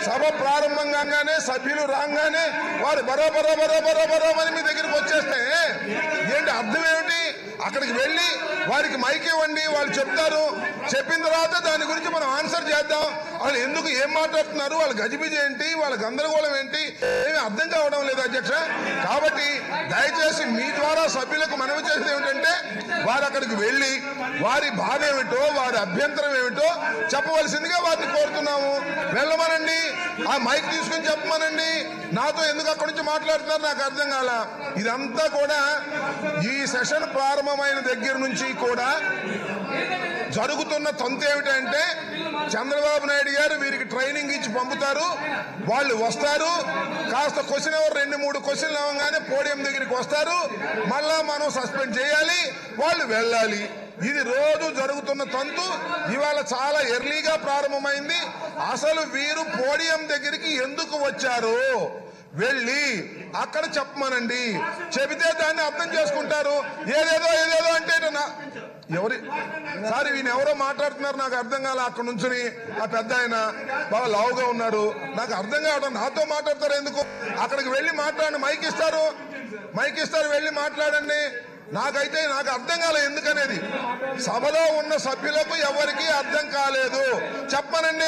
సభ ప్రారంభంగానే సభ్యులు రాగానే వారు బరో బరో బరో బరో బరో అని మీ దగ్గరికి వచ్చేస్తే ఏంటి అర్థం ఏమిటి అక్కడికి వెళ్ళి వారికి మైక్ ఇవ్వండి వాళ్ళు చెప్తారు చెప్పిన తర్వాత దాని గురించి మనం ఆన్సర్ చేద్దాం వాళ్ళు ఎందుకు ఏం మాట్లాడుతున్నారు వాళ్ళ గజిబిజి ఏంటి వాళ్ళ గందరగోళం ఏంటి ఏమి అర్థం కావడం లేదు అధ్యక్ష కాబట్టి దయచేసి మీ ద్వారా సభ్యులకు మనవి చేసేది ఏమిటంటే వారు అక్కడికి వెళ్ళి వారి బాధ ఏమిటో వారి అభ్యంతరం ఏమిటో చెప్పవలసిందిగా వారిని కోరుతున్నాము వెళ్ళమనండి ఆ మైక్ తీసుకుని చెప్పమనండి నాతో ఎందుకు అక్కడి నుంచి మాట్లాడుతున్నారు నాకు అర్థం కాల ఇదంతా కూడా ఈ సెషన్ ప్రారంభమైన దగ్గర నుంచి కూడా జరుగుతున్న తంతు ఏమిటంటే చంద్రబాబు నాయుడు గారు వీరికి ట్రైనింగ్ ఇచ్చి పంపుతారు వాళ్ళు వస్తారు కాస్త క్వశ్చన్ ఎవరు రెండు మూడు క్వశ్చన్లు అవ్వగానే పోడియం దగ్గరికి వస్తారు మళ్ళా మనం సస్పెండ్ చేయాలి వాళ్ళు వెళ్ళాలి ఇది రోజు జరుగుతున్న తంతు ఇవాళ చాలా ఎర్లీగా ప్రారంభమైంది అసలు వీరు పోడియం దగ్గరికి ఎందుకు వచ్చారు వెళ్ళి అక్కడ చెప్పమనండి చెబితే దాన్ని అర్థం చేసుకుంటారు ఏదేదో ఏదేదో అంటే నా ఎవరి సార్ ఈయన ఎవరో మాట్లాడుతున్నారు నాకు అర్థం కాలే అక్కడ నుంచుని ఆ పెద్ద ఆయన బాగా లావుగా ఉన్నారు నాకు అర్థం కావడం నాతో మాట్లాడతారు ఎందుకు అక్కడికి వెళ్ళి మాట్లాడండి మైక్ ఇస్తారు మైక్ ఇస్తారు వెళ్ళి మాట్లాడండి నాకైతే నాకు అర్థం కాలేదు ఎందుకనేది సభలో ఉన్న సభ్యులకు ఎవరికి అర్థం కాలేదు చెప్పనండి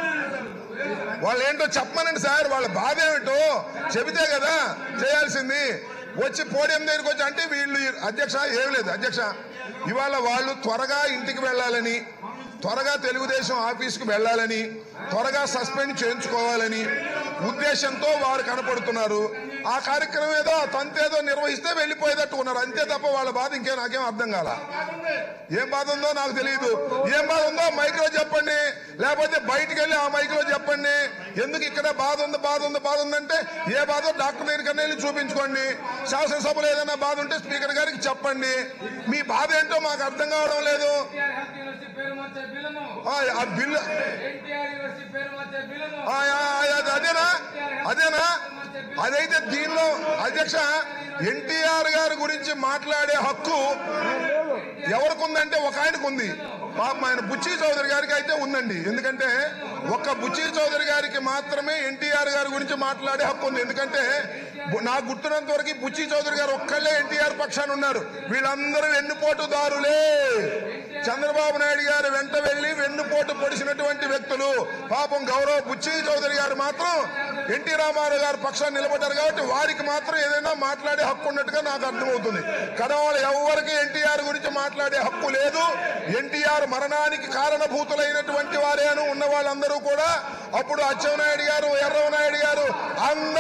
వాళ్ళు ఏంటో చెప్పమనండి సార్ వాళ్ళ బాధ ఏమిటో చెబితే కదా చేయాల్సింది వచ్చి పోడియం దగ్గరికి వచ్చి అంటే వీళ్ళు అధ్యక్ష ఏం లేదు అధ్యక్ష ఇవాళ వాళ్ళు త్వరగా ఇంటికి వెళ్ళాలని త్వరగా తెలుగుదేశం ఆఫీస్కి వెళ్ళాలని త్వరగా సస్పెండ్ చేయించుకోవాలని ఉద్దేశంతో వారు కనపడుతున్నారు ఆ కార్యక్రమం ఏదో ఆ తంతు ఏదో నిర్వహిస్తే వెళ్ళిపోయేటట్టు ఉన్నారు అంతే తప్ప వాళ్ళ బాధ ఇంకే నాకేం అర్థం కాల ఏం బాధ ఉందో నాకు తెలియదు ఏం బాధ ఉందో మైక్ లో చెప్పండి లేకపోతే బయటికి వెళ్ళి ఆ మైక్ లో చెప్పండి ఎందుకు ఇక్కడ బాధ ఉంది బాధ ఉంది బాధ ఉందంటే ఏ బాధ డాక్టర్ దగ్గరికి వెళ్ళి చూపించుకోండి శాసనసభలో ఏదైనా బాధ ఉంటే స్పీకర్ గారికి చెప్పండి మీ బాధ ఏంటో మాకు అర్థం కావడం లేదు యూనివర్సిటీ పేరు మార్చే బిల్లును ఆ, ఆ బిల్లు ఎన్టీఆర్ యూనివర్సిటీ పేరు మార్చే బిల్లును ఆ, ఆ, ఆ, అది అదేనా అదేనా అదైతే దీనిలో అధ్యక్ష ఎన్టీఆర్ గారి గురించి మాట్లాడే హక్కు ఎవరికి ఉందంటే ఒక ఆయనకు ఉంది పాపం ఆయన బుచ్చి చౌదరి గారికి అయితే ఉందండి ఎందుకంటే ఒక్క బుచ్చి చౌదరి గారికి మాత్రమే ఎన్టీఆర్ గారి గురించి మాట్లాడే హక్కు ఉంది ఎందుకంటే బు- నాకు గుర్తున్నంత వరకు బుచ్చి చౌదరి గారు ఒక్కళ్ళే ఎన్టీఆర్ పక్షాన ఉన్నారు వీళ్ళందరూ వెన్నుపోటుదారులే చంద్రబాబు నాయుడు గారు వెంట వెళ్లి వెన్నుపోటు పొడిచినటువంటి వ్యక్తులు పాపం గౌరవ బుచ్చి చౌదరి గారు మాత్రం ఎన్టీ రామారావు గారు పక్షాన్ని నిలబడ్డారు కాబట్టి వారికి మాత్రం ఏదైనా మాట్లాడే హక్కు ఉన్నట్టుగా నాకు అర్థమవుతుంది కడవాళ్ళ ఎవరికి ఎన్టీఆర్ గురించి మాట్లాడే హక్కు లేదు ఎన్టీఆర్ మరణానికి కారణభూతులైనటువంటి వారే అని ఉన్న వాళ్ళందరూ కూడా అప్పుడు అచ్చెన్నాయుడు గారు ఎర్రవనాయుడు గారు అందరూ